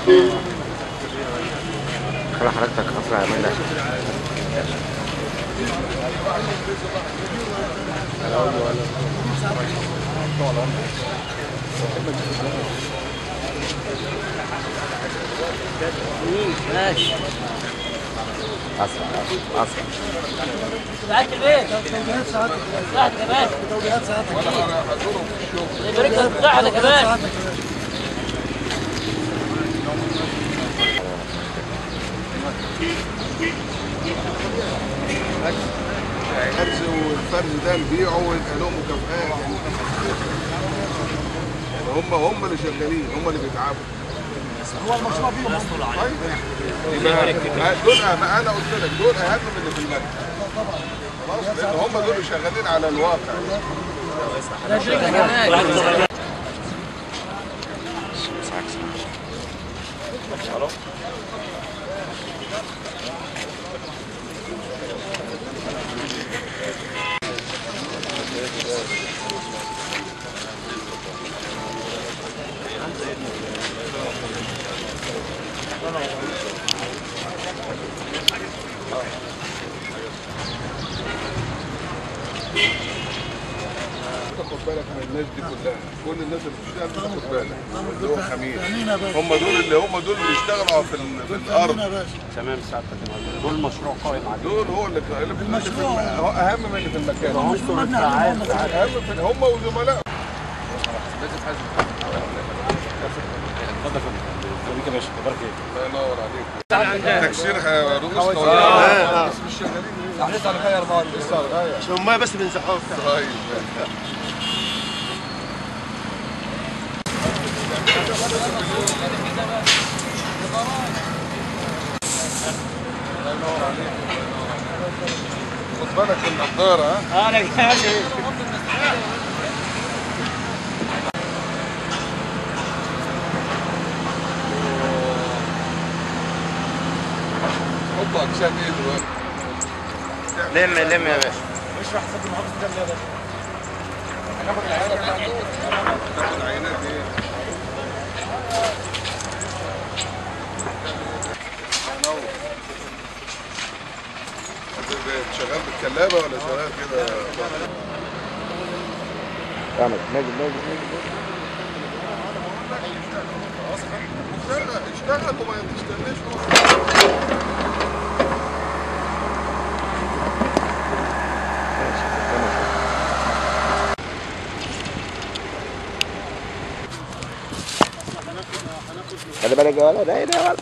خلي حضرتك اسرع يا مجدي عشان ماشي اسرع اسرع اسرع ساعات البيت ساعات كمان يبقى رجل بتاعنا كمان الفرز والفرز ده نبيعه ويبقى له مكافآت يعني هم هم اللي شغالين هم اللي بيتعبوا هو المشروع فيهم طيب يبقى دول أهم- انا قلت لك دول اهم من اللي في المركز خلاص لان هم دول اللي شغالين على الواقع تاخد بالك من الناس دي كلها كل الناس اللي بتشتغل تاخد بالك اللي هو خميس هم دول اللي هم دول اللي بيشتغلوا في, ال- في الارض تمام سعادتك يا معلم. دول مشروع قائم عليه دول هو اللي اللي في المشروع هو اهم من اللي في المكان عنصر الفعال اهم في هم وزملائهم خليك يا باشا تبارك ايه الله ينور عليك تكسير رؤوس قوانين بس مش شغالين لسه على خير بعض لسه على الغاية عشان الميه بس بنزحوها طيب الله ينور عليك خد بالك من النضارة ها انا جاي حطوا أجسام إيه دلوقتي؟ لم لم يا باشا هناخد العينة بتاعت دول هناخد عينات إيه؟ منور. أنت شغال بالكلابة ولا شغال كده؟ اعمل ماجد ماجد ماجد اشتغل اشتغل وما تستناش خلي بالك يا ولد ايه ده يا ولد